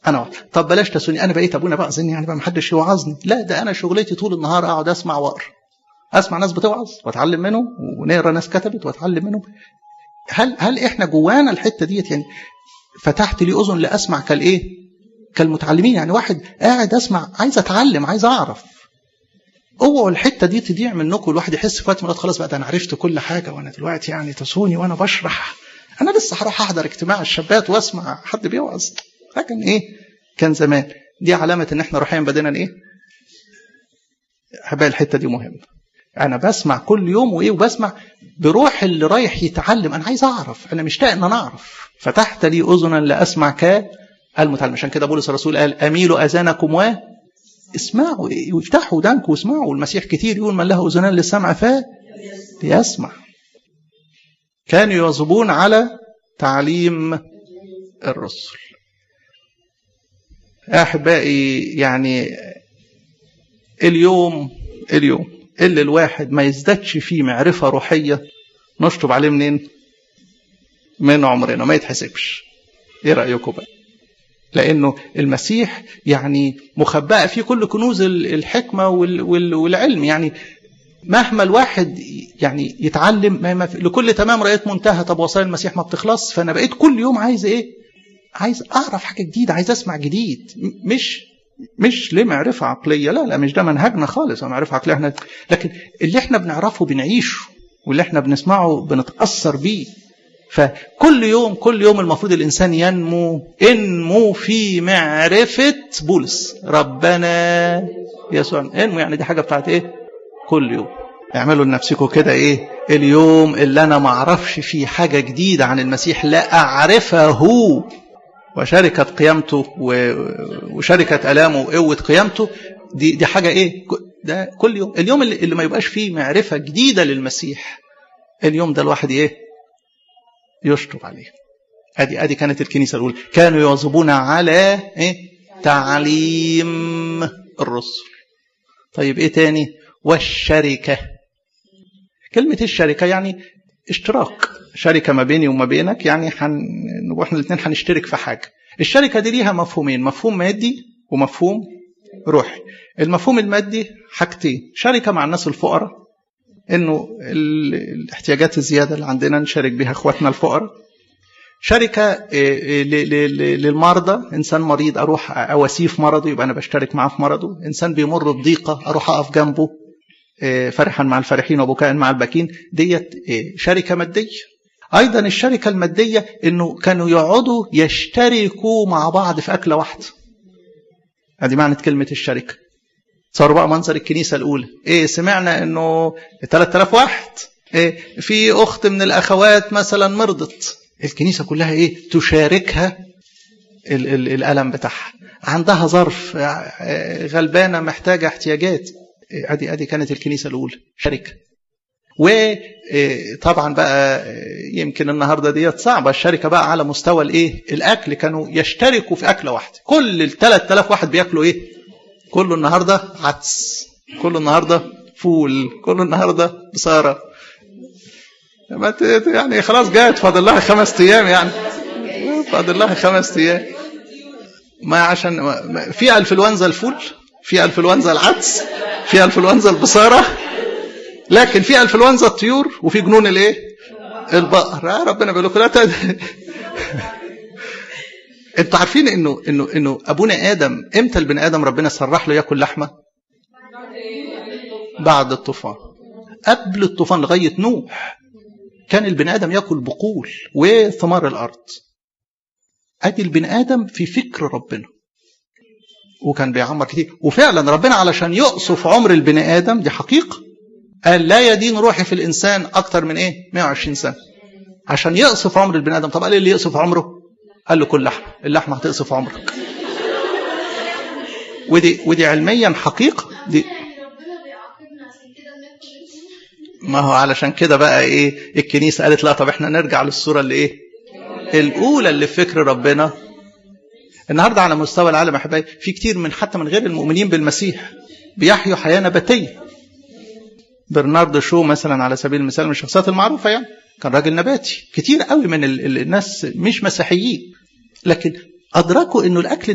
انا واعظ. طب بلاش تسوني انا بقيت ابونا بقى اظن يعني بقى محدش يوعظني لا ده انا شغلتي طول النهار اقعد اسمع واقرا اسمع ناس بتوعظ واتعلم منهم ونقرا ناس كتبت واتعلم منهم هل هل احنا جوانا الحته ديت يعني فتحت لي اذن لاسمع كالايه كالمتعلمين يعني واحد قاعد اسمع عايز اتعلم عايز اعرف اوعوا الحته دي تضيع منكم الواحد يحس في وقت من خلاص بقى ده انا عرفت كل حاجه وانا دلوقتي يعني تسوني وانا بشرح انا لسه هروح احضر اجتماع الشابات واسمع حد بيوعظ لكن ايه كان زمان دي علامه ان احنا روحيا بدينا ايه احبائي الحته دي مهمه انا بسمع كل يوم وايه وبسمع بروح اللي رايح يتعلم انا عايز اعرف انا مشتاق ان انا اعرف فتحت لي اذنا لاسمع كالمتعلم عشان كده بولس الرسول قال اميلوا اذانكم و اسمعوا وافتحوا ودانكم واسمعوا المسيح كتير يقول من له اذنان للسمع ف ليسمع كانوا يواظبون على تعليم الرسل احبائي يعني اليوم اليوم اللي الواحد ما يزدادش فيه معرفة روحية نشطب عليه منين من عمرنا ما يتحسبش ايه رأيكم بقى لانه المسيح يعني مخبأة فيه كل كنوز الحكمة والعلم يعني مهما الواحد يعني يتعلم ما ما لكل تمام رأيت منتهى طب وصايا المسيح ما بتخلص فانا بقيت كل يوم عايز ايه عايز اعرف حاجه جديده عايز اسمع جديد مش مش لمعرفة عقلية لا لا مش ده منهجنا خالص معرفة عقلية احنا لكن اللي احنا بنعرفه بنعيشه واللي احنا بنسمعه بنتأثر بيه فكل يوم كل يوم المفروض الإنسان ينمو انمو في معرفة بولس ربنا يسوع انمو يعني دي حاجة بتاعت ايه كل يوم اعملوا لنفسكم كده ايه اليوم اللي انا ما اعرفش فيه حاجة جديدة عن المسيح لا اعرفه وشركة قيامته وشركة ألامه وقوة قيامته دي دي حاجة إيه؟ ده كل يوم اليوم اللي, اللي ما يبقاش فيه معرفة جديدة للمسيح اليوم ده الواحد إيه؟ يشطب عليه ادي ادي كانت الكنيسه الاولى كانوا يواظبون على ايه تعليم الرسل طيب ايه تاني والشركه كلمه الشركه يعني اشتراك شركه ما بيني وما بينك يعني حن... احنا الاثنين هنشترك في حاجه الشركه دي ليها مفهومين مفهوم مادي ومفهوم روحي المفهوم المادي حاجتين شركه مع الناس الفقراء انه الاحتياجات الزياده اللي عندنا نشارك بها اخواتنا الفقراء شركه للمرضى انسان مريض اروح اواسيه في مرضه يبقى انا بشترك معاه في مرضه انسان بيمر بضيقه اروح اقف جنبه فرحا مع الفرحين وبكاء مع الباكين ديت شركه ماديه ايضا الشركه الماديه انه كانوا يقعدوا يشتركوا مع بعض في اكله واحده ادي معنى كلمه الشركه صار بقى منظر الكنيسه الاولى ايه سمعنا انه 3000 واحد إيه في اخت من الاخوات مثلا مرضت الكنيسه كلها ايه تشاركها ال ال الالم بتاعها عندها ظرف غلبانه محتاجه احتياجات ادي ادي كانت الكنيسه الاولى شركه وطبعا بقى يمكن النهارده ديت صعبه الشركه بقى على مستوى الايه الاكل كانوا يشتركوا في اكله واحده كل ال 3000 واحد بياكلوا ايه كله النهارده عدس كله النهارده فول كله النهارده بصاره يعني خلاص جات فاضل لها خمس ايام يعني فاضل لها خمس ايام ما عشان في انفلونزا الفول في انفلونزا العدس في انفلونزا البصاره لكن في انفلونزا الطيور وفي جنون الايه البقر آه ربنا بيقول لكم لا تد... انتوا عارفين انه انه انه ابونا ادم امتى البني ادم ربنا سرح له ياكل لحمه بعد الطوفان قبل الطوفان لغايه نوح كان البني ادم ياكل بقول وثمار الارض ادي البني ادم في فكر ربنا وكان بيعمر كتير وفعلا ربنا علشان يقصف عمر البني ادم دي حقيقه قال لا يدين روحي في الانسان اكتر من ايه 120 سنه عشان يقصف عمر البني ادم طب قال اللي يقصف عمره قال له كل لحمه اللحمه هتقصف عمرك ودي ودي علميا حقيقه دي ما هو علشان كده بقى ايه الكنيسه قالت لا طب احنا نرجع للصوره اللي ايه الاولى اللي في فكر ربنا النهارده على مستوى العالم يا حبايبي في كتير من حتى من غير المؤمنين بالمسيح بيحيوا حياه نباتيه برناردو شو مثلا على سبيل المثال من الشخصيات المعروفه يعني كان راجل نباتي كتير قوي من الناس مش مسيحيين لكن ادركوا انه الاكل